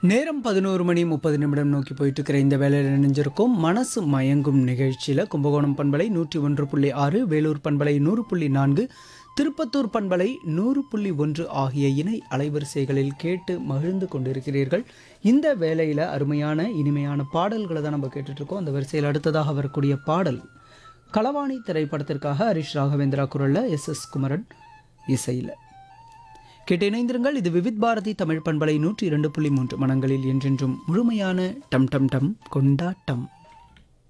நேரம் பதினோரு மணி முப்பது நிமிடம் நோக்கி போயிட்டு இருக்கிற இந்த வேலையில் நினைஞ்சிருக்கும் மனசு மயங்கும் நிகழ்ச்சியில் கும்பகோணம் பண்பலை நூற்றி ஒன்று புள்ளி ஆறு வேலூர் பண்பலை நூறு புள்ளி நான்கு திருப்பத்தூர் பண்பலை நூறு புள்ளி ஒன்று ஆகிய இணை அலைவரிசைகளில் கேட்டு மகிழ்ந்து கொண்டிருக்கிறீர்கள் இந்த வேலையில் அருமையான இனிமையான பாடல்களை தான் நம்ம கேட்டுட்ருக்கோம் அந்த வரிசையில் அடுத்ததாக வரக்கூடிய பாடல் களவாணி திரைப்படத்திற்காக ஹரிஷ் ராகவேந்திரா குரலில் எஸ் எஸ் குமரன் இசையில் கேட்டு இணைந்திருங்கள் இது விவித் பாரதி தமிழ் பண்பலை நூற்றி இரண்டு புள்ளி மூன்று மனங்களில் என்றென்றும் முழுமையான டம் டம் டம் கொண்டாட்டம்